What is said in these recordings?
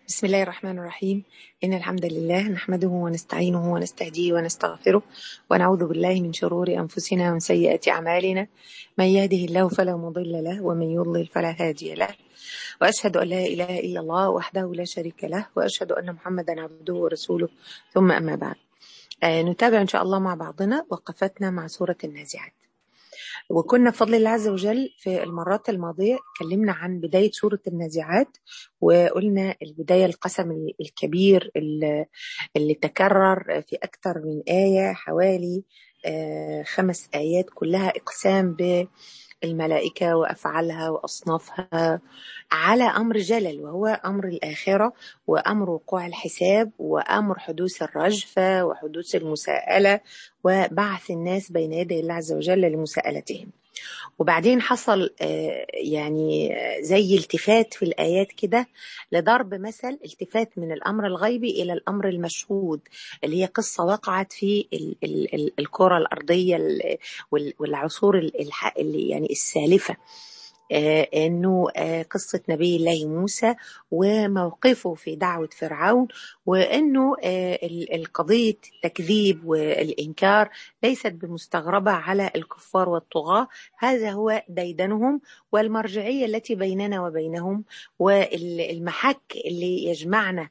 بسم الله الرحمن الرحيم إن الحمد لله نحمده ونستعينه ونستهديه ونستغفره ونعوذ بالله من شرور أنفسنا ومن سيئات أعمالنا من يهده الله فلا مضل له ومن يضلل فلا هادي له وأشهد أن لا إله إلا الله وحده لا شريك له وأشهد أن محمدا عبده ورسوله ثم أما بعد آه نتابع إن شاء الله مع بعضنا وقفتنا مع سورة النازعات وكنا بفضل الله عز وجل في المرات الماضية اتكلمنا عن بداية سورة النازعات وقلنا البداية القسم الكبير اللي, اللي تكرر في أكثر من آية حوالي آه خمس آيات كلها إقسام بالملائكة وأفعالها وأصنافها على أمر جلل وهو أمر الآخرة وأمر وقوع الحساب وأمر حدوث الرجفة وحدوث المساءلة وبعث الناس بين يدي الله عز وجل لمساءلتهم وبعدين حصل يعني زي التفات في الآيات كده لضرب مثل التفات من الأمر الغيبي إلى الأمر المشهود اللي هي قصة وقعت في الكرة الأرضية والعصور اللي يعني السالفة آه انه آه قصه نبي الله موسى وموقفه في دعوه فرعون وانه آه القضيه التكذيب والانكار ليست بمستغربه على الكفار والطغاه هذا هو ديدنهم والمرجعيه التي بيننا وبينهم والمحك اللي يجمعنا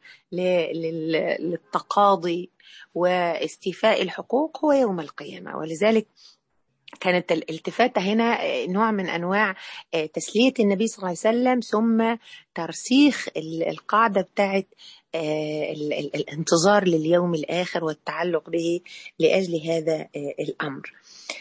للتقاضي واستيفاء الحقوق هو يوم القيامه ولذلك كانت الالتفاتة هنا نوع من أنواع تسلية النبي صلى الله عليه وسلم ثم ترسيخ القاعدة بتاعت الانتظار لليوم الآخر والتعلق به لأجل هذا الأمر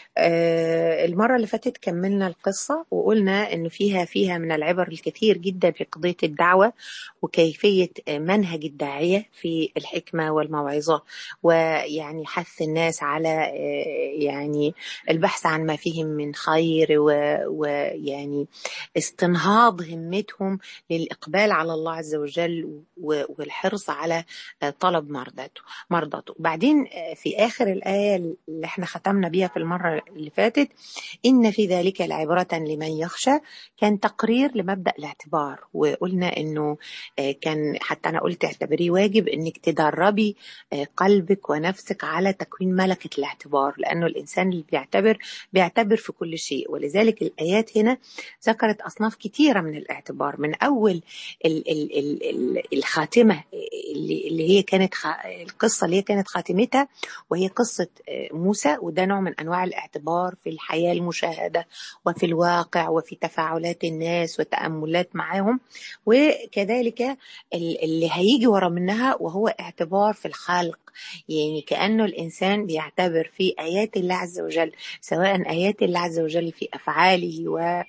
المرة اللي فاتت كملنا القصة وقلنا أنه فيها فيها من العبر الكثير جدا في قضية الدعوة وكيفية منهج الداعية في الحكمة والموعظة ويعني حث الناس على يعني البحث عن ما فيهم من خير ويعني استنهاض همتهم للإقبال على الله عز وجل والحرص على طلب مرضاته مرضاته بعدين في آخر الآية اللي احنا ختمنا بيها في المرة اللي فاتت إن في ذلك لعبرة لمن يخشى كان تقرير لمبدأ الاعتبار وقلنا إنه كان حتى أنا قلت اعتبريه واجب إنك تدربي قلبك ونفسك على تكوين ملكة الاعتبار لأنه الإنسان اللي بيعتبر بيعتبر في كل شيء ولذلك الآيات هنا ذكرت أصناف كثيرة من الاعتبار من أول ال ال ال ال الخاتمة اللي, اللي هي كانت القصة اللي هي كانت خاتمتها وهي قصة موسى وده نوع من أنواع الاعتبار في الحياة المشاهدة وفي الواقع وفي تفاعلات الناس وتأملات معهم وكذلك اللي هيجي ورا منها وهو اعتبار في الخلق يعني كأنه الإنسان بيعتبر في آيات الله عز وجل سواء آيات الله عز وجل في أفعاله و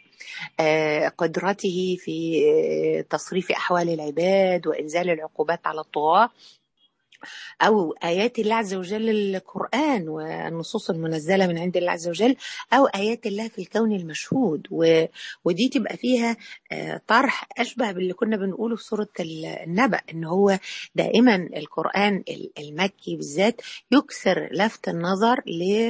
قدرته في تصريف أحوال العباد وإنزال العقوبات على الطغاة أو آيات الله عز وجل القرآن والنصوص المنزلة من عند الله عز وجل أو آيات الله في الكون المشهود و... ودي تبقى فيها طرح أشبه باللي كنا بنقوله في سورة النبأ إن هو دائما القرآن المكي بالذات يكثر لفت النظر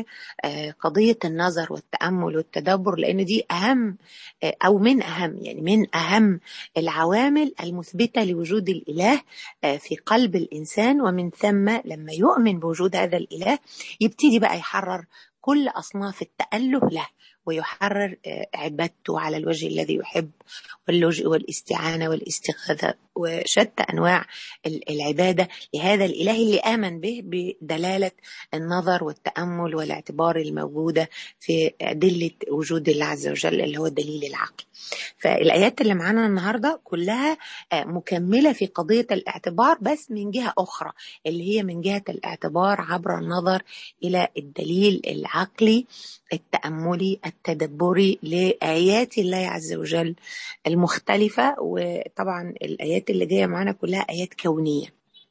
لقضية النظر والتأمل والتدبر لأن دي أهم أو من أهم يعني من أهم العوامل المثبتة لوجود الإله في قلب الإنسان ومن ومن ثم لما يؤمن بوجود هذا الإله يبتدي بقى يحرر كل أصناف التأله له ويحرر عبادته على الوجه الذي يحب واللجوء والاستعانة والاستغاثة وشتى أنواع العبادة لهذا الإله اللي آمن به بدلالة النظر والتأمل والاعتبار الموجودة في أدلة وجود الله عز وجل اللي هو الدليل العقلي فالآيات اللي معانا النهاردة كلها مكملة في قضية الاعتبار بس من جهة أخرى اللي هي من جهة الاعتبار عبر النظر إلى الدليل العقلي التأملي التدبري لآيات الله عز وجل المختلفة وطبعا الآيات اللي جاية معانا كلها آيات كونية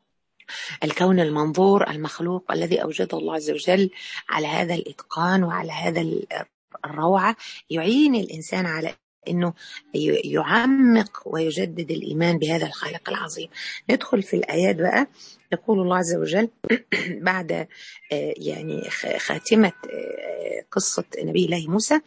الكون المنظور المخلوق الذي أوجده الله عز وجل على هذا الإتقان وعلى هذا الروعة يعين الإنسان على انه يعمق ويجدد الايمان بهذا الخالق العظيم ندخل في الايات بقى يقول الله عز وجل بعد يعني خاتمه قصه نبي الله موسى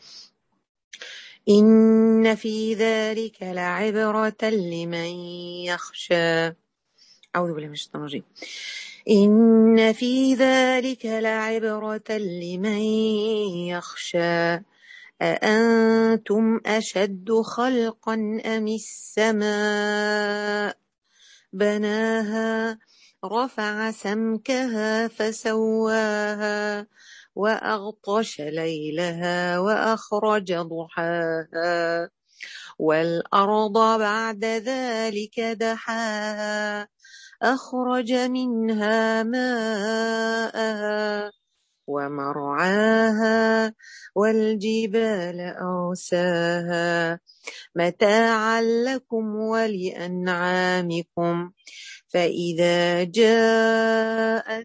إن في ذلك لعبرة لمن يخشى أعوذ بالله من الشيطان الرجيم إن في ذلك لعبرة لمن يخشى أأنتم أشد خلقا أم السماء بناها رفع سمكها فسواها وأغطش ليلها وأخرج ضحاها والأرض بعد ذلك دحاها أخرج منها ماءها ومرعاها والجبال أرساها متاعا لكم ولأنعامكم فإذا جاءت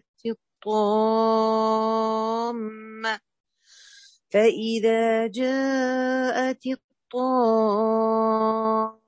الطامة فإذا جاءت الطامة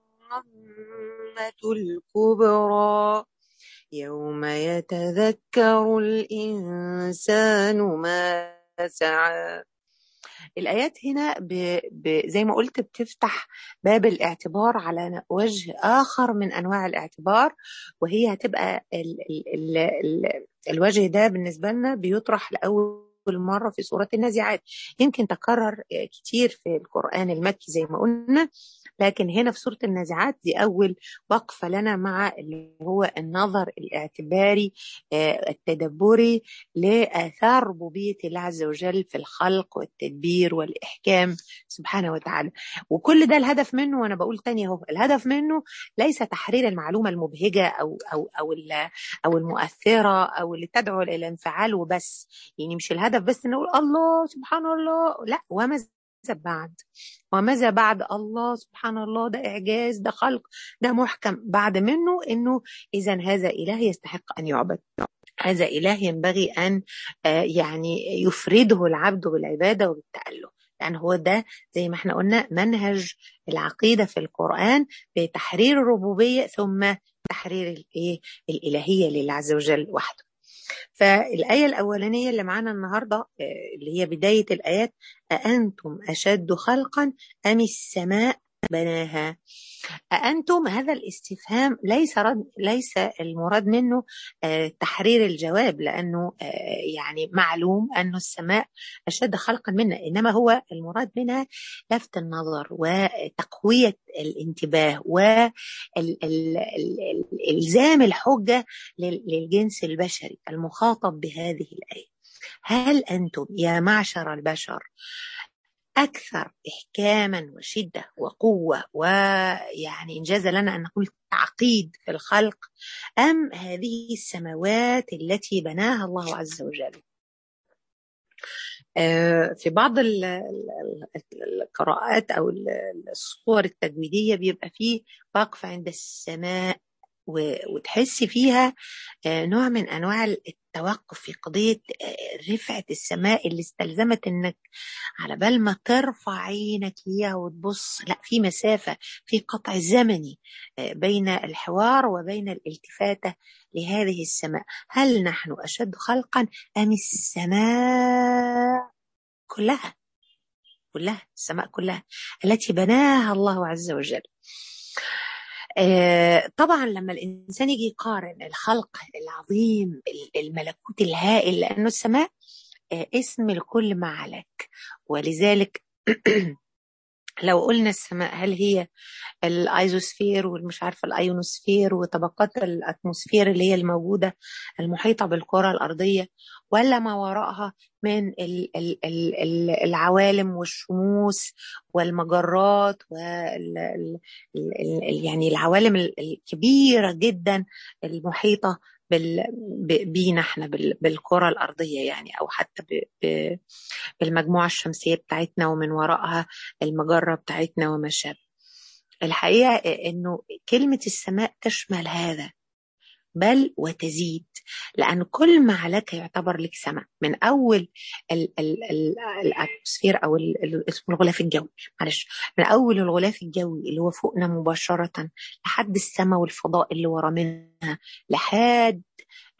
الكبرى يوم يتذكر الإنسان ما سعى الآيات هنا ب... ب... زي ما قلت بتفتح باب الاعتبار على وجه آخر من أنواع الاعتبار وهي هتبقى ال... ال... ال... الوجه ده بالنسبة لنا بيطرح لأول مرة في سورة النازعات يمكن تكرر كتير في القرآن المكي زي ما قلنا لكن هنا في سورة النازعات دي أول وقفة لنا مع اللي هو النظر الاعتباري التدبري لآثار ربوبية الله عز وجل في الخلق والتدبير والإحكام سبحانه وتعالى وكل ده الهدف منه وأنا بقول تاني اهو الهدف منه ليس تحرير المعلومة المبهجة أو أو أو أو المؤثرة أو اللي تدعو إلى الانفعال وبس يعني مش الهدف بس نقول الله سبحان الله لا وماذا بعد وماذا بعد الله سبحان الله ده إعجاز ده خلق ده محكم بعد منه إنه إذا هذا إله يستحق أن يعبد هذا إله ينبغي أن يعني يفرده العبد بالعبادة وبالتأله لأن هو ده زي ما احنا قلنا منهج العقيدة في القرآن بتحرير الربوبية ثم تحرير الإيه الإلهية لله عز وجل وحده فالآية الأولانية اللي معانا النهاردة اللي هي بداية الآيات أأنتم أشد خلقا أم السماء بناها أأنتم هذا الاستفهام ليس رد ليس المراد منه تحرير الجواب لأنه يعني معلوم أن السماء أشد خلقا منا إنما هو المراد منها لفت النظر وتقوية الانتباه والإلزام الحجة للجنس البشري المخاطب بهذه الآية هل أنتم يا معشر البشر أكثر إحكاما وشدة وقوة ويعني إنجاز لنا أن نقول تعقيد في الخلق أم هذه السماوات التي بناها الله عز وجل في بعض القراءات أو الصور التجويدية بيبقى فيه وقف عند السماء وتحس فيها نوع من انواع التوقف في قضيه رفعه السماء اللي استلزمت انك على بال ما ترفع عينك ليها وتبص لا في مسافه في قطع زمني بين الحوار وبين الالتفاته لهذه السماء هل نحن اشد خلقا ام السماء كلها كلها السماء كلها التي بناها الله عز وجل طبعا لما الانسان يجي يقارن الخلق العظيم الملكوت الهائل لانه السماء اسم لكل ما عليك ولذلك لو قلنا السماء هل هي الايزوسفير والمش عارفه الايونوسفير وطبقات الاتموسفير اللي هي الموجوده المحيطه بالكره الارضيه ولا ما وراءها من ال ال ال العوالم والشموس والمجرات وال ال يعني العوالم الكبيره جدا المحيطه بينا احنا بالكرة الأرضية يعني أو حتى بالمجموعة الشمسية بتاعتنا ومن وراءها المجرة بتاعتنا وما شابه الحقيقة إنه كلمة السماء تشمل هذا بل وتزيد لأن كل ما عليك يعتبر لك سماء من أول الأتموسفير أو اسمه الغلاف الجوي معلش من أول الغلاف الجوي اللي هو فوقنا مباشرة لحد السماء والفضاء اللي ورا منها لحد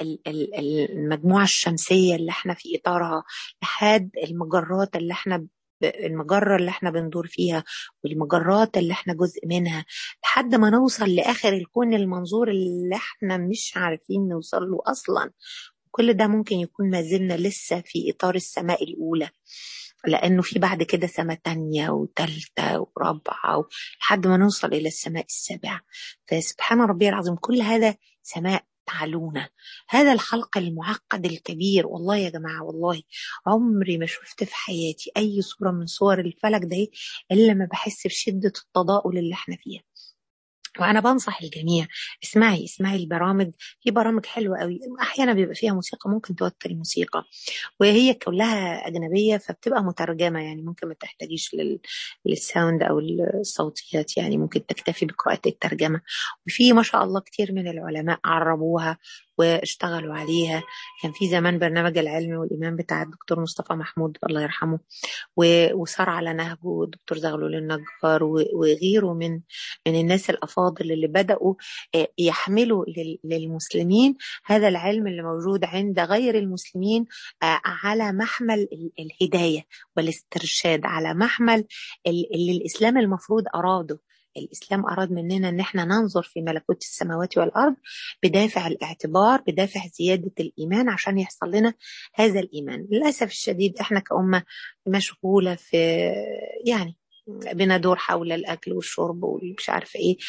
المجموعة الشمسية اللي احنا في إطارها لحد المجرات اللي احنا المجرة اللي احنا بندور فيها والمجرات اللي احنا جزء منها لحد ما نوصل لآخر الكون المنظور اللي احنا مش عارفين نوصل له أصلا كل ده ممكن يكون ما زلنا لسه في إطار السماء الأولى لأنه في بعد كده سماء تانية وتالتة ورابعة لحد ما نوصل إلى السماء السابعة فسبحان ربي العظيم كل هذا سماء تعلونا هذا الخلق المعقد الكبير والله يا جماعة والله عمري ما شفت في حياتي أي صورة من صور الفلك ده إلا ما بحس بشدة التضاؤل اللي احنا فيها وانا بنصح الجميع اسمعي اسمعي البرامج في برامج حلوه قوي احيانا بيبقى فيها موسيقى ممكن توتر الموسيقى وهي كلها اجنبيه فبتبقى مترجمه يعني ممكن ما تحتاجيش لل... للساوند او الصوتيات يعني ممكن تكتفي بقراءه الترجمه وفي ما شاء الله كتير من العلماء عربوها واشتغلوا عليها كان في زمان برنامج العلم والإيمان بتاع الدكتور مصطفى محمود الله يرحمه وصار على نهجه الدكتور زغلول النجار وغيره من من الناس الأفاضل اللي بدأوا يحملوا للمسلمين هذا العلم اللي موجود عند غير المسلمين على محمل الهداية والاسترشاد على محمل اللي الإسلام المفروض أراده الإسلام أراد مننا أن احنا ننظر في ملكوت السماوات والأرض بدافع الاعتبار بدافع زيادة الإيمان عشان يحصل لنا هذا الإيمان للأسف الشديد احنا كأمة مشغولة في يعني بندور حول الاكل والشرب ومش عارفه ايه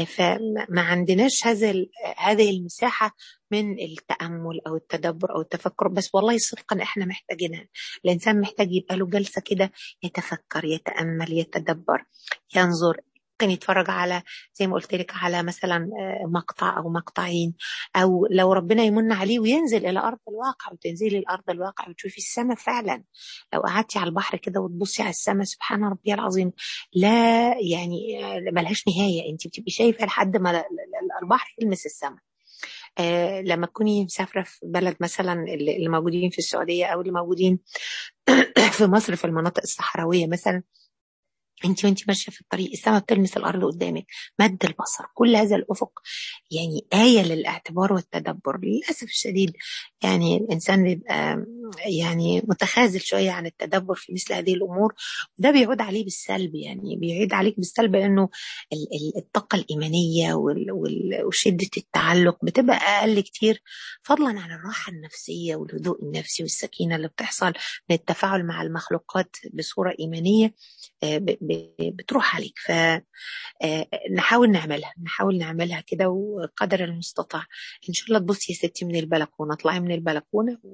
فما عندناش هذا هذه المساحه من التامل او التدبر او التفكر بس والله صدقا احنا محتاجينها الانسان محتاج يبقى له جلسه كده يتفكر يتامل يتدبر ينظر ممكن يتفرج على زي ما قلت لك على مثلا مقطع او مقطعين او لو ربنا يمن عليه وينزل الى ارض الواقع وتنزلي الارض الواقع وتشوفي السماء فعلا لو قعدتي على البحر كده وتبصي على السماء سبحان ربي العظيم لا يعني ملهاش نهايه انت بتبقي شايفه لحد ما البحر يلمس السماء آه لما تكوني مسافرة في بلد مثلا اللي موجودين في السعودية أو اللي موجودين في مصر في المناطق الصحراوية مثلا انت وانت ماشيه في الطريق السماء بتلمس الارض قدامك مد البصر كل هذا الافق يعني ايه للاعتبار والتدبر للاسف الشديد يعني الانسان بيبقى يعني متخاذل شويه عن التدبر في مثل هذه الامور وده بيعود عليه بالسلب يعني بيعود عليك بالسلب لانه الطاقه الايمانيه وشده التعلق بتبقى اقل كتير فضلا عن الراحه النفسيه والهدوء النفسي والسكينه اللي بتحصل من التفاعل مع المخلوقات بصوره ايمانيه بتروح عليك فنحاول نعملها نحاول نعملها كده وقدر المستطاع ان شاء الله تبصي يا ستي من البلكونه اطلعي من البلكونه و...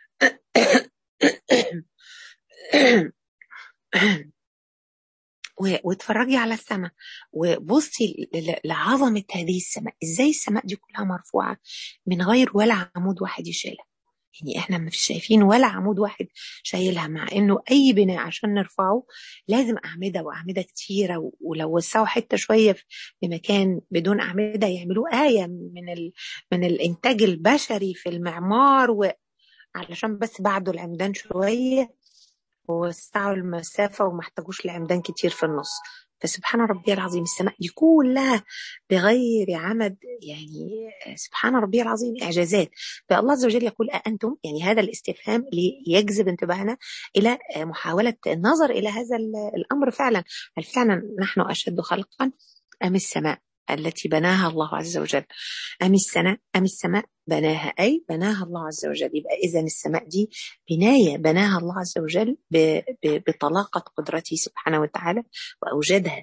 واتفرجي على السماء وبصي لعظمة هذه السماء ازاي السماء دي كلها مرفوعة من غير ولا عمود واحد يشيلها يعني احنا مش شايفين ولا عمود واحد شايلها مع انه اي بناء عشان نرفعه لازم اعمده واعمده كتيره ولو وسعوا حته شويه في مكان بدون اعمده يعملوه ايه من ال... من الانتاج البشري في المعمار و... علشان بس بعدوا العمدان شويه ووسعوا المسافه وما احتاجوش لعمدان كتير في النص فسبحان ربي العظيم السماء دي كلها بغير عمد يعني سبحان ربي العظيم إعجازات فالله عز وجل يقول أأنتم يعني هذا الاستفهام ليجذب انتباهنا إلى محاولة النظر إلى هذا الأمر فعلا هل فعلا نحن أشد خلقا أم السماء التي بناها الله عز وجل أم السماء أم السماء بناها أي بناها الله عز وجل يبقى إذا السماء دي بناية بناها الله عز وجل بطلاقة قدرته سبحانه وتعالى وأوجدها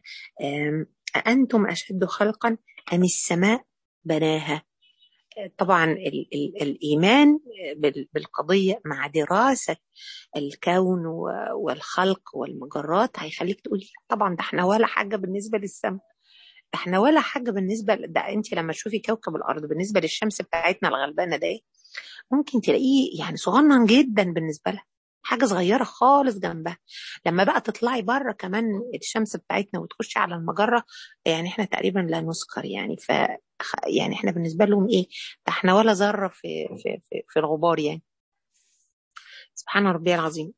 أأنتم أشد خلقا أم السماء بناها طبعا ال ال الإيمان بالقضية مع دراسة الكون والخلق والمجرات هيخليك تقولي طبعا ده احنا ولا حاجة بالنسبة للسماء احنا ولا حاجه بالنسبه ده انت لما تشوفي كوكب الارض بالنسبه للشمس بتاعتنا الغلبانه ده ممكن تلاقيه يعني صغنن جدا بالنسبه لها حاجه صغيره خالص جنبها لما بقى تطلعي بره كمان الشمس بتاعتنا وتخشي على المجره يعني احنا تقريبا لا نذكر يعني ف يعني احنا بالنسبه لهم ايه ده احنا ولا ذره في في في, في الغبار يعني سبحان ربي العظيم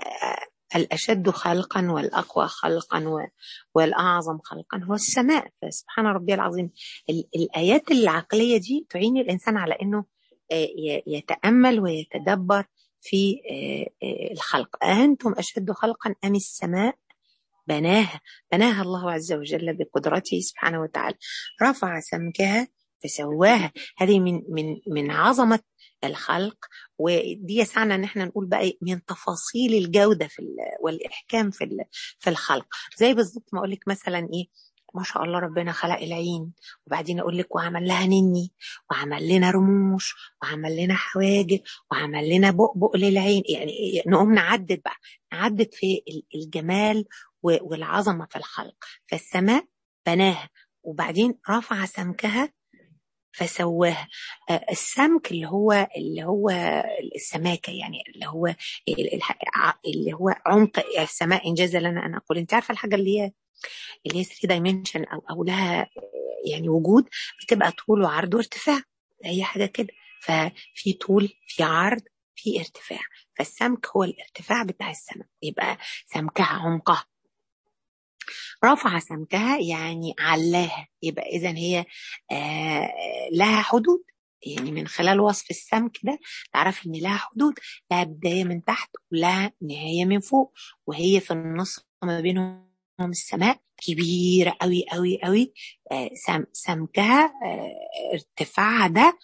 الأشد خلقا والأقوى خلقا والأعظم خلقا هو السماء فسبحان ربي العظيم الآيات العقلية دي تعين الإنسان على أنه يتأمل ويتدبر في الخلق أنتم أشد خلقا أم السماء بناها بناها الله عز وجل بقدرته سبحانه وتعالى رفع سمكها فسواها هذه من من من عظمه الخلق ودي يسعنا ان احنا نقول بقى من تفاصيل الجوده في والاحكام في في الخلق زي بالظبط ما اقول لك مثلا ايه ما شاء الله ربنا خلق العين وبعدين اقول لك وعمل لها نني وعمل لنا رموش وعمل لنا حواجب وعمل لنا بؤبؤ للعين يعني نقوم نعدد بقى نعدد في الجمال والعظمه في الخلق فالسماء بناها وبعدين رفع سمكها فسواها السمك اللي هو اللي هو السماكه يعني اللي هو اللي هو عمق السماء انجاز لنا ان اقول انت عارفه الحاجه اللي هي اللي هي 3 دايمنشن او او لها يعني وجود بتبقى طول وعرض وارتفاع هي حاجه كده ففي طول في عرض في ارتفاع فالسمك هو الارتفاع بتاع السماء يبقى سمكها عمقها رفع سمكها يعني علاها يبقى اذا هي آه لها حدود يعني من خلال وصف السمك ده تعرف ان لها حدود لها بدايه من تحت ولها نهايه من فوق وهي في النص ما بينهم السماء كبيرة قوي قوي قوي آه سم سمكها آه ارتفاعها ده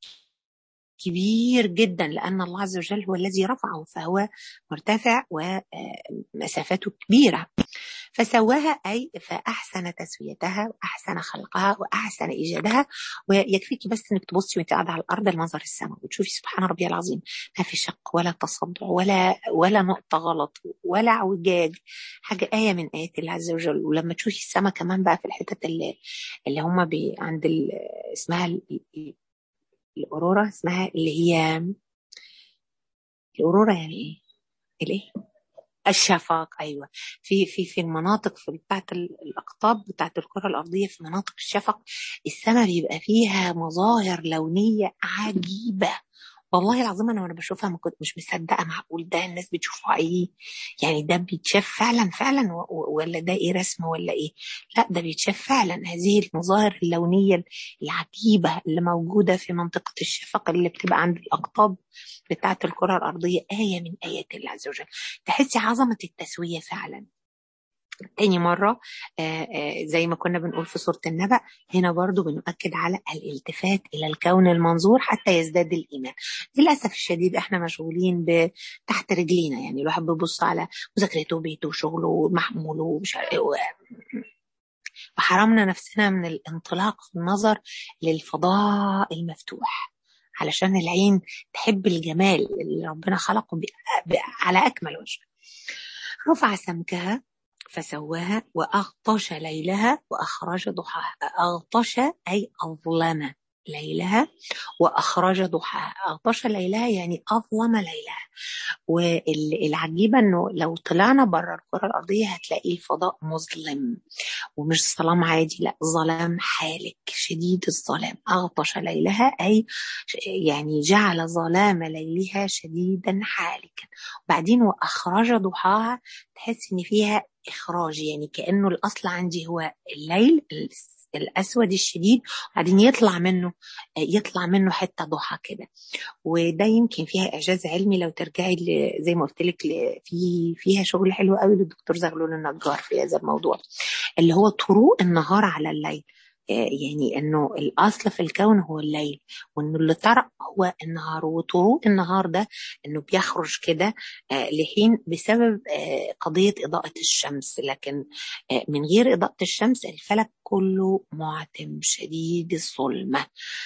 كبير جدا لأن الله عز وجل هو الذي رفعه فهو مرتفع ومسافته كبيرة فسواها أي فأحسن تسويتها وأحسن خلقها وأحسن إيجادها ويكفيك بس إنك تبصي وأنت قاعدة على الأرض المنظر السماء وتشوفي سبحان ربي العظيم ما في شق ولا تصدع ولا ولا نقطة غلط ولا اعوجاج حاجة آية من آيات الله عز وجل ولما تشوفي السماء كمان بقى في الحتت اللي, اللي هم بي عند اسمها الأورورا اسمها اللي هي الأورورا يعني إيه؟ الإيه؟ الشفق ايوه في في في المناطق في بتاعت الاقطاب بتاعت الكره الارضيه في مناطق الشفق السماء بيبقى فيها مظاهر لونيه عجيبه والله العظيم انا وانا بشوفها ما كنت مش مصدقه معقول ده الناس بتشوفها ايه يعني ده بيتشاف فعلا فعلا ولا ده ايه رسم ولا ايه لا ده بيتشاف فعلا هذه المظاهر اللونيه العجيبه اللي موجوده في منطقه الشفق اللي بتبقى عند الاقطاب بتاعه الكره الارضيه ايه من ايات الله عز وجل تحسي عظمه التسويه فعلا تاني مرة آآ آآ زي ما كنا بنقول في سورة النبأ هنا برضو بنؤكد على الالتفات إلى الكون المنظور حتى يزداد الإيمان للأسف الشديد احنا مشغولين تحت رجلينا يعني الواحد بيبص على مذاكرته وبيته وشغله ومحموله ومش وحرمنا نفسنا من الانطلاق في النظر للفضاء المفتوح علشان العين تحب الجمال اللي ربنا خلقه على أكمل وجه رفع سمكها فسواها وأغطش ليلها وأخرج ضحاها أغطش أي أظلم ليلها وأخرج ضحاها أغطش ليلها يعني أظلم ليلها والعجيبة أنه لو طلعنا بره الكرة الأرضية هتلاقي الفضاء مظلم ومش ظلام عادي لا ظلام حالك شديد الظلام أغطش ليلها أي يعني جعل ظلام ليلها شديدا حالكا وبعدين وأخرج ضحاها تحس إن فيها إخراج يعني كأنه الأصل عندي هو الليل الأسود الشديد وبعدين يطلع منه يطلع منه حتة ضحى كده وده يمكن فيها إعجاز علمي لو ترجعي زي ما قلت لك في فيها شغل حلو قوي للدكتور زغلول النجار في هذا الموضوع اللي هو طروق النهار على الليل يعني انه الاصل في الكون هو الليل وانه اللي طرأ هو النهار وطروق النهار ده انه بيخرج كده لحين بسبب قضيه اضاءه الشمس لكن من غير اضاءه الشمس الفلك كله معتم شديد الظلمه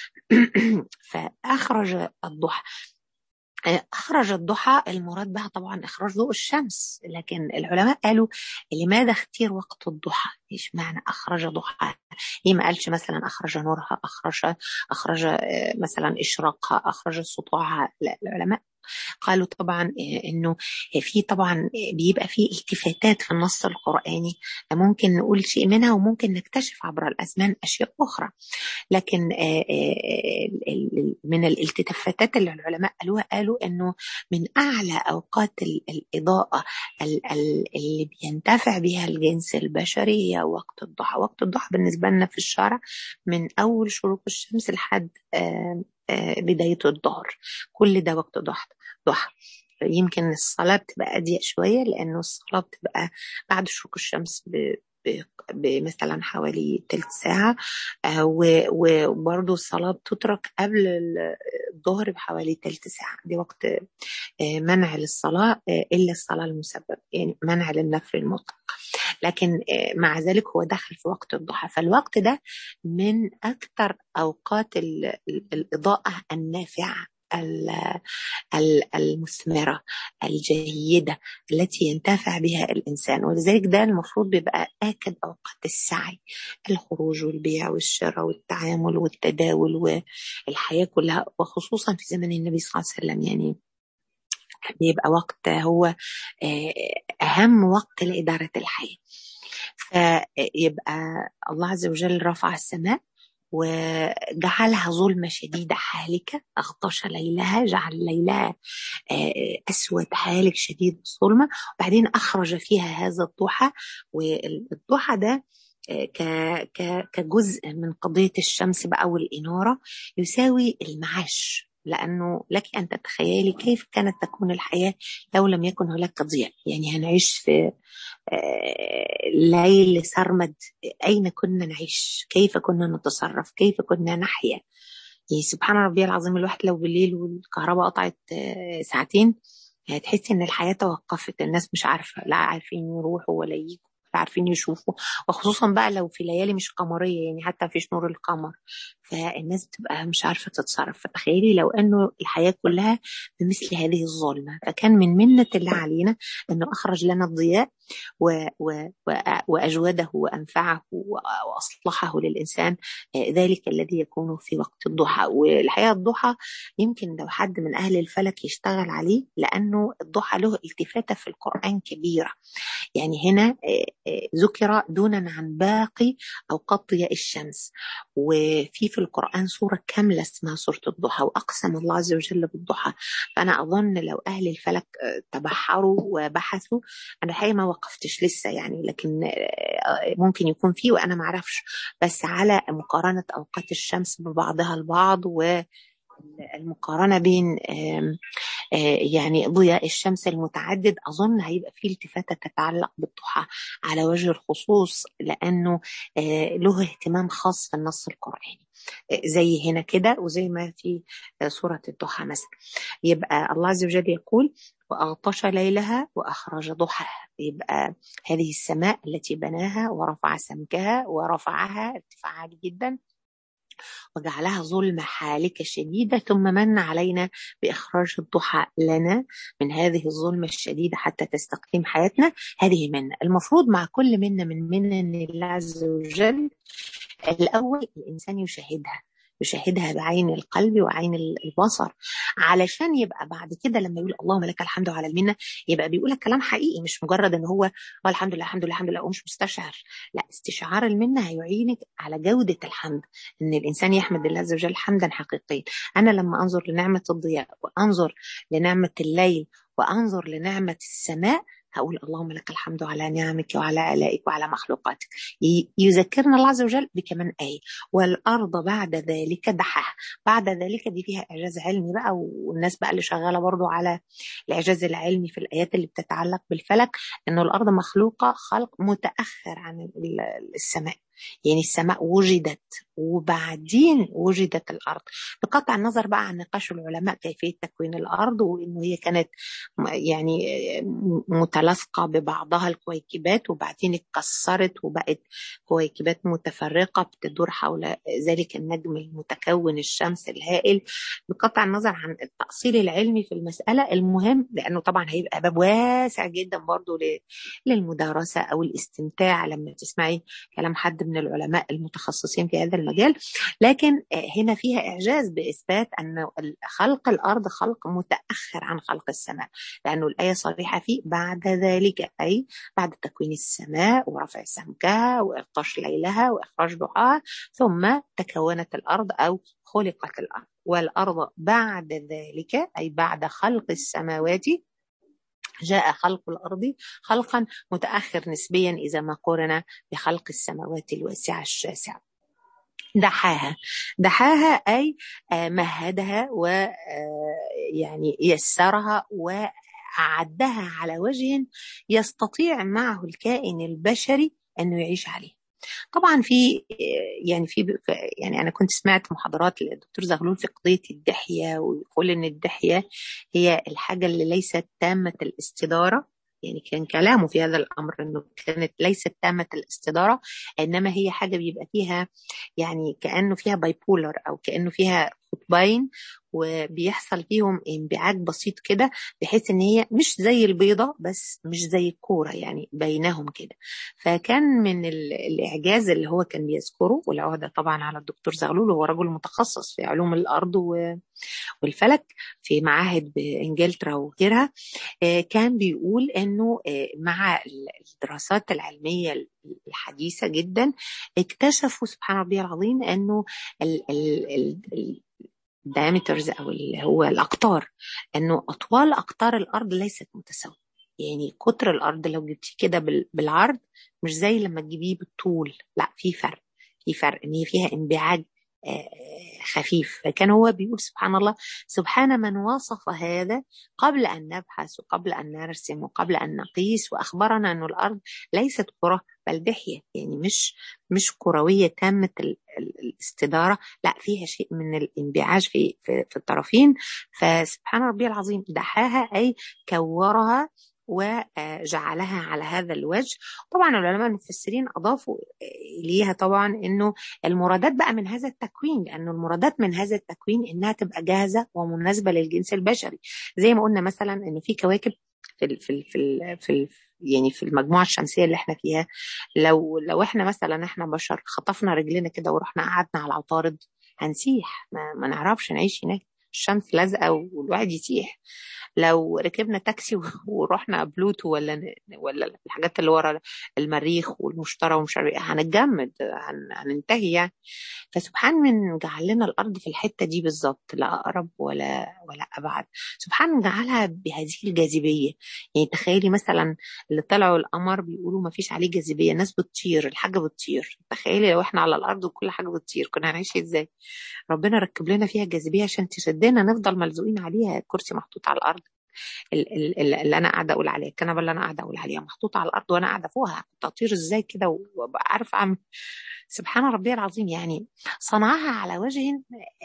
فاخرج الضحى أخرج الضحى المراد بها طبعا إخراج ضوء الشمس لكن العلماء قالوا لماذا اختير وقت الضحى؟ إيش معنى أخرج ضحى؟ ليه ما قالش مثلا أخرج نورها أخرج أخرج مثلا إشراقها أخرج سطوعها لا العلماء قالوا طبعا انه في طبعا بيبقى في التفاتات في النص القراني ممكن نقول شيء منها وممكن نكتشف عبر الازمان اشياء اخرى لكن من الالتفاتات اللي العلماء قالوها قالوا انه من اعلى اوقات الاضاءه اللي بينتفع بها الجنس البشري هي وقت الضحى وقت الضحى بالنسبه لنا في الشرع من اول شروق الشمس لحد بداية الظهر كل ده وقت ضحى ضحى يمكن الصلاة بتبقى أضيق شوية لأنه الصلاة بتبقى بعد شروق الشمس بمثلا حوالي تلت ساعة وبرضه الصلاة بتترك قبل الظهر بحوالي تلت ساعة دي وقت منع للصلاة إلا الصلاة المسبب يعني منع للنفل المطلق لكن مع ذلك هو دخل في وقت الضحى فالوقت ده من أكثر أوقات الإضاءة النافعة المثمرة الجيدة التي ينتفع بها الإنسان ولذلك ده المفروض بيبقى آكد أوقات السعي الخروج والبيع والشراء والتعامل والتداول والحياة كلها وخصوصا في زمن النبي صلى الله عليه وسلم يعني بيبقى وقت هو أهم وقت لإدارة الحياة فيبقى الله عز وجل رفع السماء وجعلها ظلمة شديدة حالكة أغطش ليلها جعل ليلها أسود حالك شديد الظلمة وبعدين أخرج فيها هذا الضحى والضحى ده كجزء من قضية الشمس بقى والإنارة يساوي المعاش لأنه لك أن تتخيلي كيف كانت تكون الحياة لو لم يكن هناك ضياء يعني هنعيش في ليل سرمد أين كنا نعيش كيف كنا نتصرف كيف كنا نحيا يعني سبحان ربي العظيم الواحد لو بالليل والكهرباء قطعت ساعتين هتحسي ان الحياه توقفت الناس مش عارفه لا عارفين يروحوا ولا يجوا عارفين يشوفوا وخصوصا بقى لو في ليالي مش قمريه يعني حتى مفيش نور القمر فالناس بتبقى مش عارفه تتصرف فتخيلي لو انه الحياه كلها بمثل هذه الظلمه فكان من منه الله علينا انه اخرج لنا الضياء و و و واجوده وانفعه واصلحه للانسان ذلك الذي يكون في وقت الضحى والحقيقه الضحى يمكن لو حد من اهل الفلك يشتغل عليه لانه الضحى له التفاته في القران كبيره يعني هنا ذكر دونا عن باقي اوقات ضياء الشمس وفي في القرآن سورة كاملة اسمها سورة الضحى وأقسم الله عز وجل بالضحى فأنا أظن لو أهل الفلك تبحروا وبحثوا أنا الحقيقة ما وقفتش لسه يعني لكن ممكن يكون فيه وأنا ما أعرفش بس على مقارنة أوقات الشمس ببعضها البعض و المقارنة بين يعني ضياء الشمس المتعدد أظن هيبقى فيه التفاتة تتعلق بالضحى على وجه الخصوص لأنه له اهتمام خاص في النص القرآني زي هنا كده وزي ما في سورة الضحى مثلا يبقى الله عز وجل يقول وأغطش ليلها وأخرج ضحاها يبقى هذه السماء التي بناها ورفع سمكها ورفعها ارتفاع عالي جدا وجعلها ظلمة حالكة شديدة ثم من علينا بإخراج الضحى لنا من هذه الظلمة الشديدة حتى تستقيم حياتنا هذه منة المفروض مع كل منة من منن الله عز وجل الأول الإنسان يشاهدها يشاهدها بعين القلب وعين البصر علشان يبقى بعد كده لما يقول اللهم لك الحمد على المنه يبقى بيقول لك كلام حقيقي مش مجرد ان هو الحمد لله الحمد لله الحمد لله ومش مستشعر لا استشعار المنه هيعينك على جوده الحمد ان الانسان يحمد الله عز وجل حمدا حقيقيا انا لما انظر لنعمه الضياء وانظر لنعمه الليل وانظر لنعمه السماء هقول اللهم لك الحمد على نعمك وعلى آلائك وعلى مخلوقاتك يذكرنا الله عز وجل بكمان آية والأرض بعد ذلك دحاها بعد ذلك دي فيها إعجاز علمي بقى والناس بقى اللي شغالة برضو على الإعجاز العلمي في الآيات اللي بتتعلق بالفلك إنه الأرض مخلوقة خلق متأخر عن السماء يعني السماء وجدت وبعدين وجدت الارض بقطع النظر بقى عن نقاش العلماء كيفيه تكوين الارض وانه هي كانت يعني متلاصقه ببعضها الكويكبات وبعدين اتكسرت وبقت كويكبات متفرقه بتدور حول ذلك النجم المتكون الشمس الهائل بقطع النظر عن التاصيل العلمي في المساله المهم لانه طبعا هيبقى باب واسع جدا برضه للمدارسه او الاستمتاع لما تسمعي كلام حد من العلماء المتخصصين في هذا المجال لكن هنا فيها إعجاز بإثبات أن خلق الأرض خلق متأخر عن خلق السماء لأنه الآية صريحة فيه بعد ذلك أي بعد تكوين السماء ورفع سمكها وإغطاش ليلها وإخراج ضحاها ثم تكونت الأرض أو خلقت الأرض والأرض بعد ذلك أي بعد خلق السماوات جاء خلق الأرض خلقا متأخر نسبيا إذا ما قورن بخلق السماوات الواسعة الشاسعة دحاها دحاها أي مهدها ويعني يسرها أعدها على وجه يستطيع معه الكائن البشري أنه يعيش عليه طبعا في يعني في يعني انا كنت سمعت محاضرات للدكتور زغلول في قضيه الدحيه ويقول ان الدحيه هي الحاجه اللي ليست تامه الاستداره يعني كان كلامه في هذا الامر انه كانت ليست تامه الاستداره انما هي حاجه بيبقى فيها يعني كانه فيها بايبولر او كانه فيها قطبين وبيحصل فيهم انبعاج بسيط كده بحيث ان هي مش زي البيضة بس مش زي الكورة يعني بينهم كده فكان من الاعجاز اللي هو كان بيذكره والعهدة طبعا على الدكتور زغلول هو رجل متخصص في علوم الارض والفلك في معاهد بانجلترا وغيرها كان بيقول انه مع الدراسات العلميه الحديثه جدا اكتشفوا سبحان ربي العظيم انه ال ال ال الدايمترز او اللي هو الاقطار انه اطوال اقطار الارض ليست متساويه يعني قطر الارض لو جبتيه كده بالعرض مش زي لما تجيبيه بالطول لا في فرق في فرق ان هي فيها انبعاج خفيف فكان هو بيقول سبحان الله سبحان من وصف هذا قبل أن نبحث وقبل أن نرسم وقبل أن نقيس وأخبرنا أن الأرض ليست كرة بل دحية يعني مش مش كروية تامة الاستدارة لا فيها شيء من الانبعاج في, في, في الطرفين فسبحان ربي العظيم دحاها أي كورها وجعلها على هذا الوجه طبعا العلماء المفسرين اضافوا اليها طبعا انه المرادات بقى من هذا التكوين لانه المرادات من هذا التكوين انها تبقى جاهزه ومناسبه للجنس البشري زي ما قلنا مثلا ان في كواكب في ال في ال في ال في ال يعني في المجموعه الشمسيه اللي احنا فيها لو لو احنا مثلا احنا بشر خطفنا رجلنا كده ورحنا قعدنا على عطارد هنسيح ما, ما نعرفش نعيش هناك الشمس لازقه والواحد يسيح لو ركبنا تاكسي ورحنا بلوتو ولا ولا الحاجات اللي ورا المريخ والمشتري ومش عارف هنتجمد هننتهي يعني فسبحان من جعل لنا الارض في الحته دي بالظبط لا اقرب ولا ولا ابعد سبحان جعلها بهذه الجاذبيه يعني تخيلي مثلا اللي طلعوا القمر بيقولوا ما فيش عليه جاذبيه الناس بتطير الحاجه بتطير تخيلي لو احنا على الارض وكل حاجه بتطير كنا هنعيش ازاي ربنا ركب لنا فيها جاذبيه عشان تشدنا نفضل ملزوقين عليها كرسي محطوط على الارض اللي انا قاعده اقول عليها الكنبه اللي انا قاعده اقول عليها محطوطه على الارض وانا قاعده فوقها كنت اطير ازاي كده وابقى عارفه اعمل سبحان ربي العظيم يعني صنعها على وجه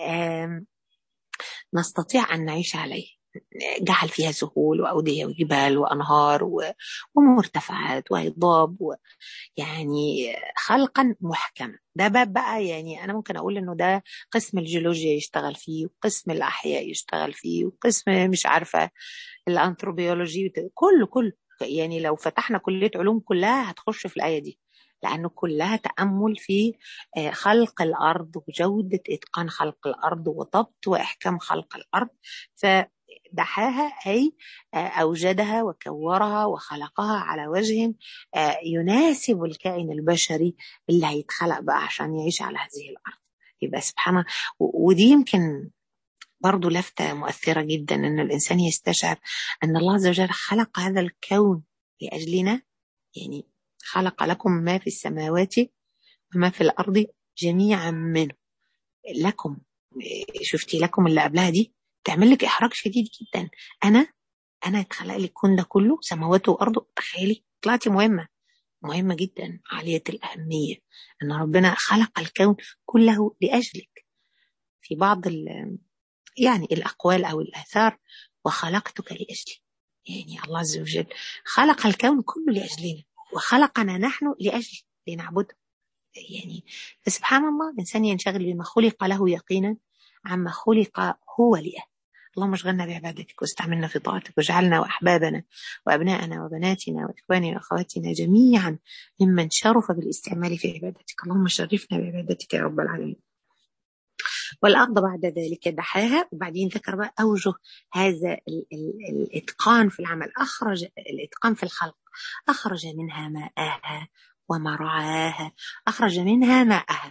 نستطيع ان نعيش عليه جعل فيها سهول وأودية وجبال وأنهار ومرتفعات وهضاب و يعني خلقا محكما ده باب بقى يعني أنا ممكن أقول إنه ده قسم الجيولوجيا يشتغل فيه وقسم الأحياء يشتغل فيه وقسم مش عارفة الأنثروبيولوجي كله كله يعني لو فتحنا كلية علوم كلها هتخش في الآية دي لأنه كلها تأمل في خلق الأرض وجودة إتقان خلق الأرض وضبط وإحكام خلق الأرض ف دحاها أي أوجدها وكورها وخلقها على وجه يناسب الكائن البشري اللي هيتخلق بقى عشان يعيش على هذه الأرض يبقى سبحانه ودي يمكن برضو لفتة مؤثرة جدا أن الإنسان يستشعر أن الله عز وجل خلق هذا الكون لأجلنا يعني خلق لكم ما في السماوات وما في الأرض جميعا منه لكم شفتي لكم اللي قبلها دي تعمل لك احراج شديد جدا انا انا اتخلق لي الكون ده كله سماوات وارض تخيلي طلعتي مهمه مهمه جدا عاليه الاهميه ان ربنا خلق الكون كله لاجلك في بعض يعني الاقوال او الاثار وخلقتك لاجلي يعني الله عز وجل خلق الكون كله لاجلنا وخلقنا نحن لاجل لنعبده يعني فسبحان الله الانسان ينشغل بما خلق له يقينا عما خلق هو لأهله اللهم اشغلنا بعبادتك واستعملنا في طاعتك واجعلنا وأحبابنا وأبناءنا وبناتنا وإخواننا وأخواتنا جميعا ممن شرف بالاستعمال في عبادتك اللهم شرفنا بعبادتك يا رب العالمين والأرض بعد ذلك دحاها وبعدين ذكر بقى أوجه هذا ال ال الإتقان في العمل أخرج الإتقان في الخلق أخرج منها ماءها ومرعاها أخرج منها ماءها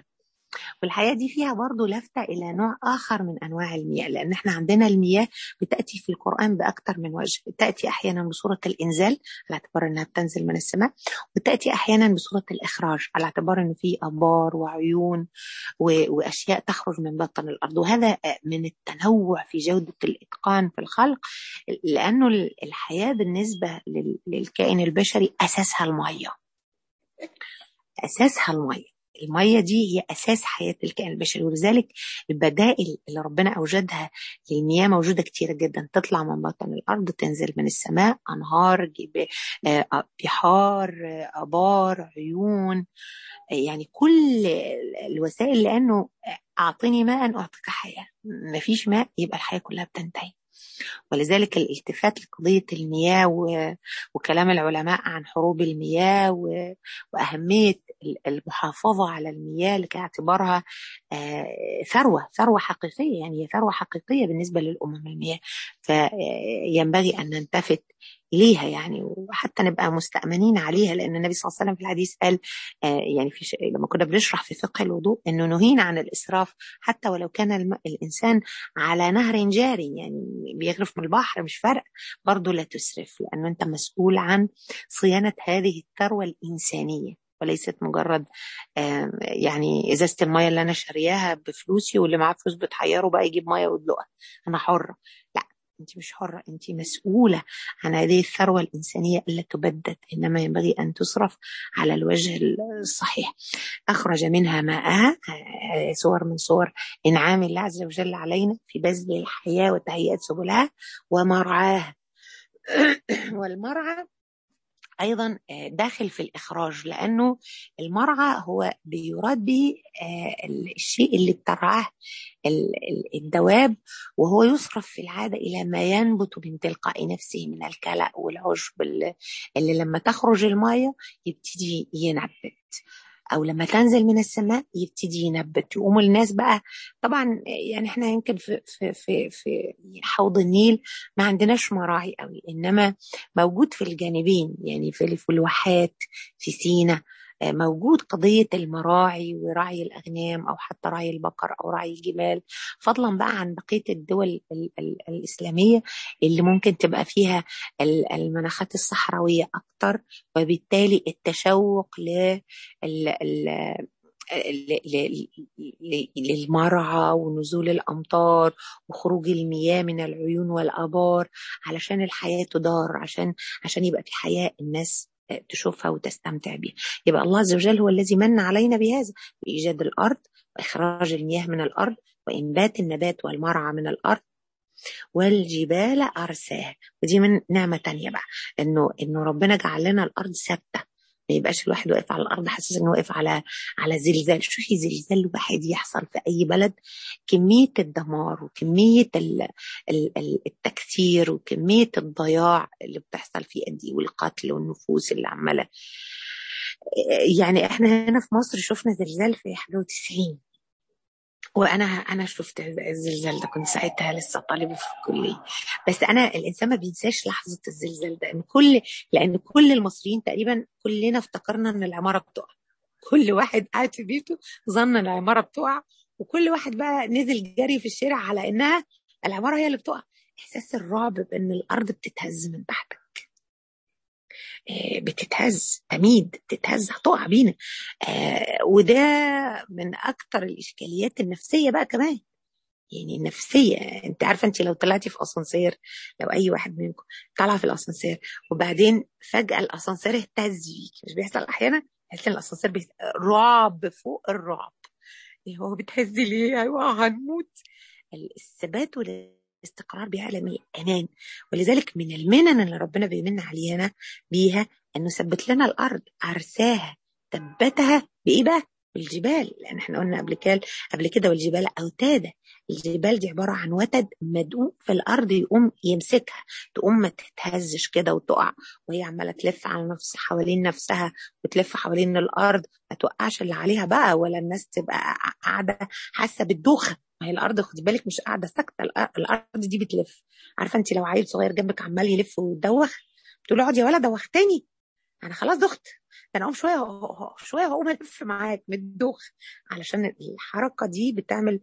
والحياة دي فيها برضو لفتة إلى نوع آخر من أنواع المياه لأن احنا عندنا المياه بتأتي في القرآن بأكثر من وجه تأتي أحيانا بصورة الإنزال على اعتبار أنها بتنزل من السماء وتأتي أحيانا بصورة الإخراج على اعتبار أنه في أبار وعيون وأشياء تخرج من بطن الأرض وهذا من التنوع في جودة الإتقان في الخلق لأنه الحياة بالنسبة للكائن البشري أساسها المية أساسها المية المية دي هي أساس حياة الكائن البشري ولذلك البدائل اللي ربنا أوجدها للمياه موجودة كتيرة جدا تطلع من بطن الأرض تنزل من السماء أنهار بحار أبار عيون يعني كل الوسائل لأنه أعطني ماء أعطيك حياة مفيش ماء يبقى الحياة كلها بتنتهي ولذلك الالتفات لقضية المياه وكلام العلماء عن حروب المياه وأهمية المحافظة على المياه لاعتبارها ثروة ثروة حقيقية يعني هي ثروة حقيقية بالنسبة للأمم المياه فينبغي أن نلتفت ليها يعني وحتى نبقى مستأمنين عليها لأن النبي صلى الله عليه وسلم في الحديث قال آه يعني في ش... لما كنا بنشرح في فقه الوضوء إنه نهينا عن الإسراف حتى ولو كان الم... الإنسان على نهر جاري يعني بيغرف من البحر مش فرق برضه لا تسرف لأنه أنت مسؤول عن صيانة هذه الثروة الإنسانية وليست مجرد يعني ازازه الميه اللي انا شارياها بفلوسي واللي معاه فلوس بتحيره بقى يجيب ميه ويدلقها انا حره لا انت مش حره انت مسؤوله عن هذه الثروه الانسانيه الا تبدد انما ينبغي ان تصرف على الوجه الصحيح اخرج منها ماءها صور من صور انعام الله عز وجل علينا في بذل الحياه وتهيئه سبلها ومرعاها والمرعى ايضا داخل في الاخراج لانه المرعى هو بيراد به الشيء اللي بترعاه الدواب وهو يصرف في العاده الى ما ينبت من تلقاء نفسه من الكلأ والعشب اللي لما تخرج الميه يبتدي ينبت او لما تنزل من السماء يبتدي ينبت يقوموا الناس بقى طبعا يعني احنا يمكن في في في في حوض النيل ما عندناش مراعي قوي انما موجود في الجانبين يعني في الواحات في سينا موجود قضية المراعي ورعي الأغنام أو حتى رعي البقر أو رعي الجمال فضلا بقى عن بقية الدول الإسلامية اللي ممكن تبقى فيها المناخات الصحراوية أكتر وبالتالي التشوق ل للمرعى ونزول الامطار وخروج المياه من العيون والابار علشان الحياه تدار عشان عشان يبقى في حياه الناس تشوفها وتستمتع بها يبقى الله عز وجل هو الذي من علينا بهذا بإيجاد الأرض وإخراج المياه من الأرض وإنبات النبات والمرعى من الأرض والجبال أرساها ودي من نعمة تانية بقى إنه إنه ربنا جعل لنا الأرض ثابتة ما يبقاش الواحد واقف على الارض حاسس انه واقف على على زلزال شوفي زلزال واحد يحصل في اي بلد كميه الدمار وكميه التكسير وكميه الضياع اللي بتحصل فيه دي والقتل والنفوس اللي عماله يعني احنا هنا في مصر شفنا زلزال في 91 وانا انا شفت الزلزال ده كنت ساعتها لسه طالبه في الكليه بس انا الانسان ما بينساش لحظه الزلزال ده ان كل لان كل المصريين تقريبا كلنا افتكرنا ان العماره بتقع كل واحد قاعد في بيته ظن ان العماره بتقع وكل واحد بقى نزل جري في الشارع على انها العماره هي اللي بتقع احساس الرعب بان الارض بتتهز من تحتك بتتهز تميد تتهز هتقع بينا آه وده من اكتر الاشكاليات النفسيه بقى كمان يعني النفسيه انت عارفه انت لو طلعتي في اسانسير لو اي واحد منكم طلع في الاسانسير وبعدين فجاه الاسانسير اهتز بيك مش بيحصل احيانا تحس ان الاسانسير بيهت... رعب فوق الرعب إيه هو بتهز ليه ايوه هنموت الثبات وال الاستقرار بعالم الامان ولذلك من المنن اللي ربنا بيمن علينا بيها انه ثبت لنا الارض ارساها ثبتها بايه بقى؟ بالجبال لان احنا قلنا قبل كده قبل كده والجبال اوتادا الجبال دي عباره عن وتد مدقوق في الارض يقوم يمسكها تقوم ما تتهزش كده وتقع وهي عماله تلف على نفس حوالين نفسها وتلف حوالين الارض ما توقعش اللي عليها بقى ولا الناس تبقى قاعده حاسه بالدوخه ما هي الارض خدي بالك مش قاعده ساكته الارض دي بتلف عارفه انت لو عيل صغير جنبك عمال يلف ويدوخ تقول له اقعد يا ولد دوختني انا خلاص دخت انا اقوم شويه شويه هقوم الف معاك من الدوخ علشان الحركه دي بتعمل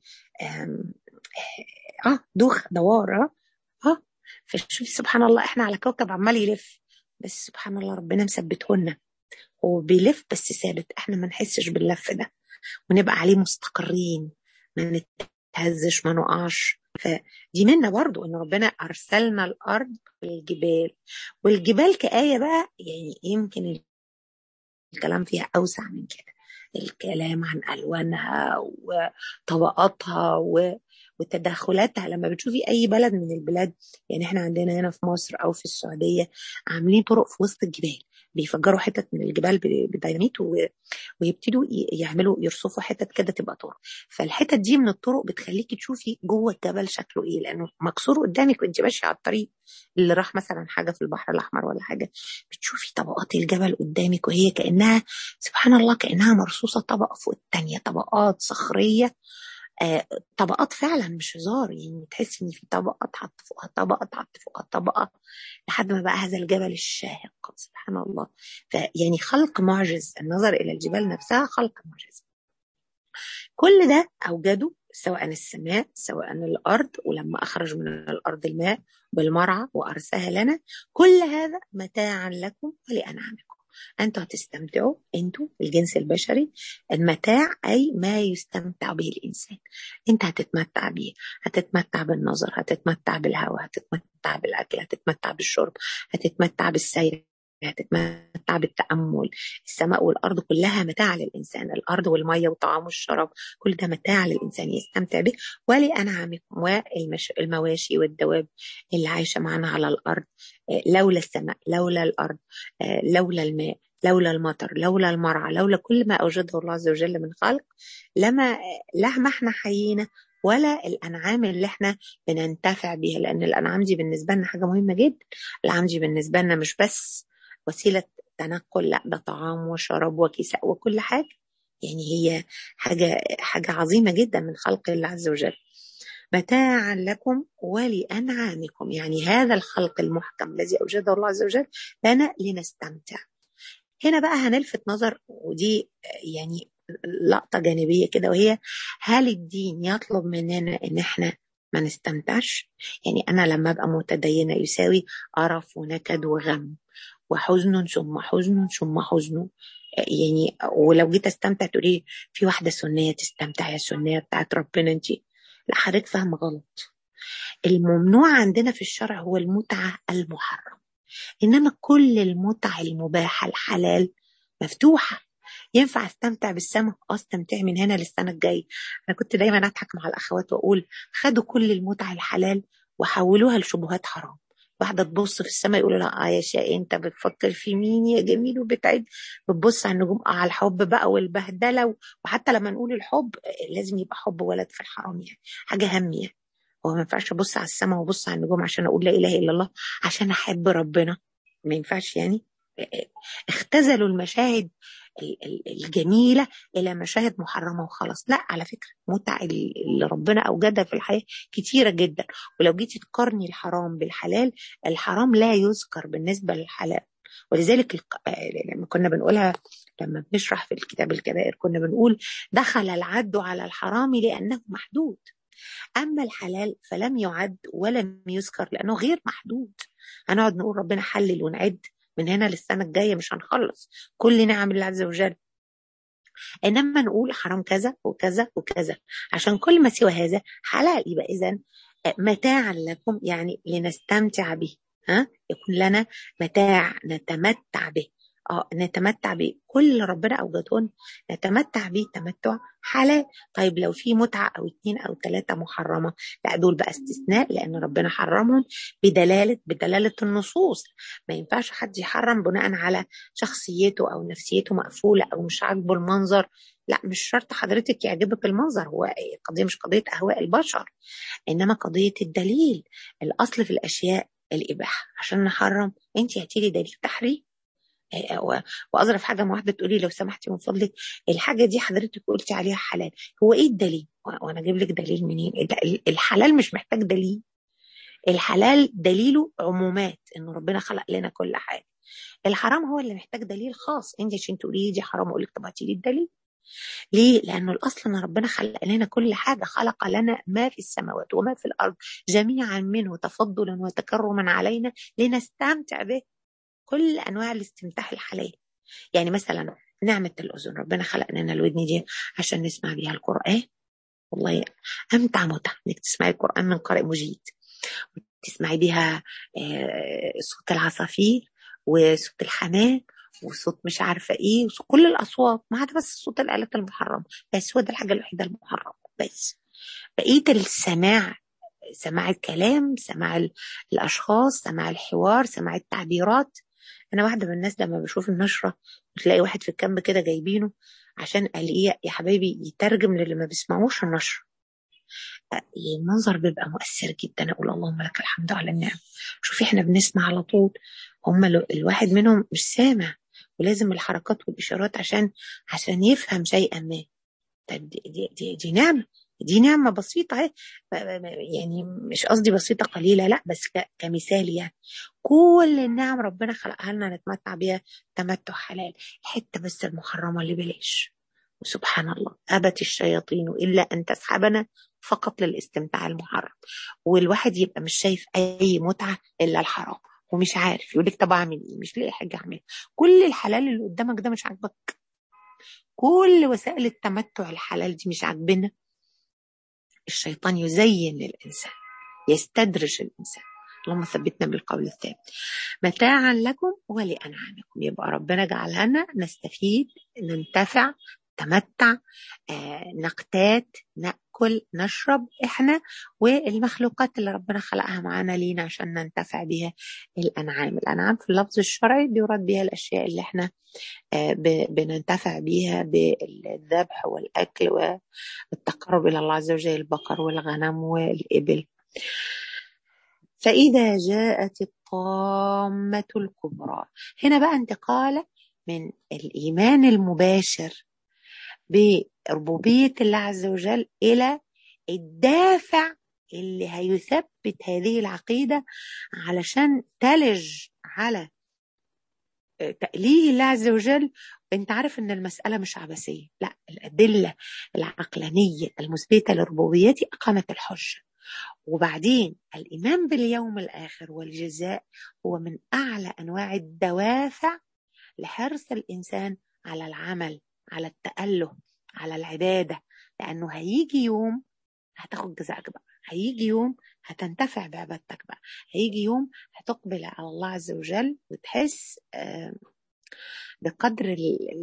اه دوخ دوار اه اه فشوف سبحان الله احنا على كوكب عمال يلف بس سبحان الله ربنا مثبته لنا هو بيلف بس ثابت احنا ما نحسش باللف ده ونبقى عليه مستقرين ما نتهزش ما نقعش فدي منا برضو ان ربنا ارسلنا الارض والجبال والجبال كآية بقى يعني يمكن الكلام فيها اوسع من كده الكلام عن الوانها وطبقاتها و وتدخلاتها لما بتشوفي اي بلد من البلاد يعني احنا عندنا هنا في مصر او في السعوديه عاملين طرق في وسط الجبال بيفجروا حتت من الجبال بالديناميت ويبتدوا يعملوا يرصفوا حتت كده تبقى طرق فالحتت دي من الطرق بتخليكي تشوفي جوه الجبل شكله ايه لانه مكسور قدامك وانت ماشيه على الطريق اللي راح مثلا حاجه في البحر الاحمر ولا حاجه بتشوفي طبقات الجبل قدامك وهي كانها سبحان الله كانها مرصوصه طبقه فوق الثانيه طبقات صخريه آه طبقات فعلا مش هزار يعني تحس ان في طبقه تحط فوقها طبقه تحط فوقها طبقه لحد ما بقى هذا الجبل الشاهق سبحان الله فيعني خلق معجز النظر الى الجبال نفسها خلق معجز كل ده اوجده سواء السماء سواء الارض ولما اخرج من الارض الماء بالمرعى وارساها لنا كل هذا متاعا لكم ولانعامكم انتوا هتستمتعوا انتوا الجنس البشري المتاع اي ما يستمتع به الانسان انت هتتمتع بيه هتتمتع بالنظر هتتمتع بالهواء هتتمتع بالاكل هتتمتع بالشرب هتتمتع بالسير هتتمتع بالتأمل السماء والأرض كلها متاع للإنسان الأرض والمية والطعام والشراب كل ده متاع للإنسان يستمتع به ولأنعامكم والمواشي والدواب اللي عايشة معنا على الأرض لولا السماء لولا الأرض لولا الماء لولا المطر لولا المرعى لولا كل ما أوجده الله عز وجل من خلق لما لما احنا حيينا ولا الانعام اللي احنا بننتفع بيها لان الانعام دي بالنسبه لنا حاجه مهمه جدا الانعام دي بالنسبه لنا مش بس وسيله تنقل لا ده طعام وشراب وكساء وكل حاجه يعني هي حاجه حاجه عظيمه جدا من خلق الله عز وجل متاعا لكم ولانعامكم يعني هذا الخلق المحكم الذي اوجده الله عز وجل لنا لنستمتع هنا بقى هنلفت نظر ودي يعني لقطه جانبيه كده وهي هل الدين يطلب مننا ان احنا ما نستمتعش يعني انا لما ابقى متدينه يساوي قرف ونكد وغم وحزن ثم حزن ثم حزن يعني ولو جيت استمتع تقولي في واحده سنيه تستمتع يا سنيه بتاعت ربنا انت لا حضرتك فاهمه غلط الممنوع عندنا في الشرع هو المتعه المحرم انما كل المتع المباحه الحلال مفتوحه ينفع استمتع بالسماء اه استمتعي من هنا للسنه الجايه انا كنت دايما اضحك مع الاخوات واقول خدوا كل المتع الحلال وحولوها لشبهات حرام واحدة تبص في السماء يقولوا لها اه يا شقي انت بتفكر في مين يا جميل وبتعد بتبص على النجوم اه على الحب بقى والبهدلة وحتى لما نقول الحب لازم يبقى حب ولد في الحرام يعني حاجة هم يعني هو ما ينفعش ابص على السماء وابص على النجوم عشان اقول لا اله الا الله عشان احب ربنا ما ينفعش يعني اختزلوا المشاهد الجميلة إلى مشاهد محرمة وخلاص لا على فكرة متع اللي ربنا أوجدها في الحياة كتيرة جدا ولو جيتي تقارني الحرام بالحلال الحرام لا يذكر بالنسبة للحلال ولذلك لما كنا بنقولها لما بنشرح في الكتاب الكبائر كنا بنقول دخل العد على الحرام لأنه محدود أما الحلال فلم يعد ولم يذكر لأنه غير محدود هنقعد نقول ربنا حلل ونعد من هنا للسنة الجاية مش هنخلص كل نعم الله عز وجل إنما نقول حرام كذا وكذا وكذا عشان كل ما سوى هذا حلال يبقى إذا متاعا لكم يعني لنستمتع به ها يكون لنا متاع نتمتع به اه نتمتع بكل ربنا اوجدهن نتمتع به تمتع حلال طيب لو في متعه او اتنين او ثلاثه محرمه لا دول بقى استثناء لان ربنا حرمهم بدلاله بدلاله النصوص ما ينفعش حد يحرم بناء على شخصيته او نفسيته مقفوله او مش عاجبه المنظر لا مش شرط حضرتك يعجبك المنظر هو قضيه مش قضيه اهواء البشر انما قضيه الدليل الاصل في الاشياء الاباحه عشان نحرم انت هاتي لي دليل تحريم واظرف حاجه واحده تقولي لو سمحتي من فضلك الحاجه دي حضرتك قلتي عليها حلال هو ايه الدليل وانا اجيب لك دليل منين الحلال مش محتاج دليل الحلال دليله عمومات انه ربنا خلق لنا كل حاجه الحرام هو اللي محتاج دليل خاص انت عشان تقولي دي حرام اقول لك طب هاتي لي الدليل ليه؟ لأنه الأصل أن ربنا خلق لنا كل حاجة خلق لنا ما في السماوات وما في الأرض جميعا منه تفضلا وتكرما علينا لنستمتع به كل أنواع الاستمتاع الحلال يعني مثلا نعمة الأذن ربنا خلق لنا الودن دي عشان نسمع بيها القرآن والله أمتع متعة إنك تسمعي القرآن من قارئ مجيد وتسمعي بيها صوت العصافير وصوت الحمام وصوت مش عارفه ايه وصوت كل الاصوات ما عدا بس صوت الالات المحرمه بس هو ده الحاجه الوحيده المحرمه بس بقيه السماع سماع الكلام سماع الاشخاص سماع الحوار سماع التعبيرات انا واحده من الناس لما بشوف النشره بتلاقي واحد في الكامب كده جايبينه عشان قال ايه يا حبايبي يترجم للي ما بيسمعوش النشر المنظر بيبقى مؤثر جدا اقول اللهم لك الحمد على النعم شوفي احنا بنسمع على طول هم الواحد منهم مش سامع ولازم الحركات والاشارات عشان عشان يفهم شيئا ما دي, دي, دي, دي نعمه دي نعمه بسيطه يعني مش قصدي بسيطه قليله لا بس كمثال يعني كل النعم ربنا خلقها لنا نتمتع بيها تمتع حلال الحته بس المحرمه اللي بلاش وسبحان الله ابت الشياطين الا ان تسحبنا فقط للاستمتاع المحرم والواحد يبقى مش شايف اي متعه الا الحرام ومش عارف يقول لك طب اعمل ايه مش لاقي حاجه اعملها كل الحلال اللي قدامك ده مش عاجبك كل وسائل التمتع الحلال دي مش عاجبنا الشيطان يزين للانسان يستدرج الانسان اللهم ثبتنا بالقول الثابت متاعا لكم ولانعامكم يبقى ربنا جعلها لنا نستفيد ننتفع نتمتع آه، نقتات ناكل نشرب احنا والمخلوقات اللي ربنا خلقها معانا لينا عشان ننتفع بها الانعام الانعام في اللفظ الشرعي بيراد بها الاشياء اللي احنا آه، بننتفع بيها بالذبح والاكل والتقرب الى الله عز وجل البقر والغنم والابل فاذا جاءت الطامه الكبرى هنا بقى انتقال من الايمان المباشر بربوبية الله عز وجل إلى الدافع اللي هيثبت هذه العقيدة علشان تلج على تأليه الله عز وجل انت عارف ان المسألة مش عبثية لا الأدلة العقلانية المثبتة لربوبيته أقامت الحجة وبعدين الإيمان باليوم الآخر والجزاء هو من أعلى أنواع الدوافع لحرص الإنسان على العمل على التأله على العبادة لأنه هيجي يوم هتاخد جزاءك بقى هيجي يوم هتنتفع بعبادتك بقى هيجي يوم هتقبل على الله عز وجل وتحس بقدر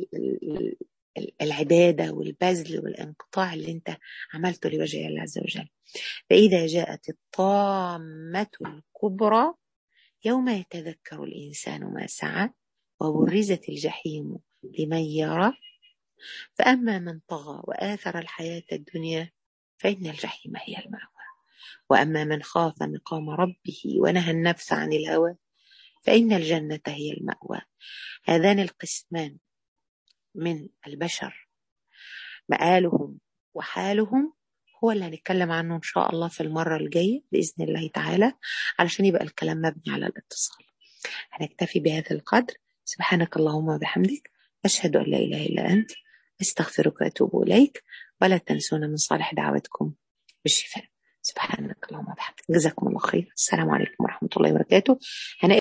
العبادة والبذل والانقطاع اللي انت عملته لوجه الله عز وجل فإذا جاءت الطامة الكبرى يوم يتذكر الإنسان ما سعى وبرزت الجحيم لمن يرى فأما من طغى وآثر الحياة الدنيا فإن الجحيم هي المأوى وأما من خاف مقام ربه ونهى النفس عن الهوى فإن الجنة هي المأوى هذان القسمان من البشر مآلهم وحالهم هو اللي هنتكلم عنه إن شاء الله في المرة الجاية بإذن الله تعالى علشان يبقى الكلام مبني على الاتصال هنكتفي بهذا القدر سبحانك اللهم وبحمدك أشهد أن لا إله إلا أنت استغفرك واتوب اليك ولا تنسونا من صالح دعوتكم بالشفاء سبحانك اللهم وبحمدك جزاكم الله خير السلام عليكم ورحمه الله وبركاته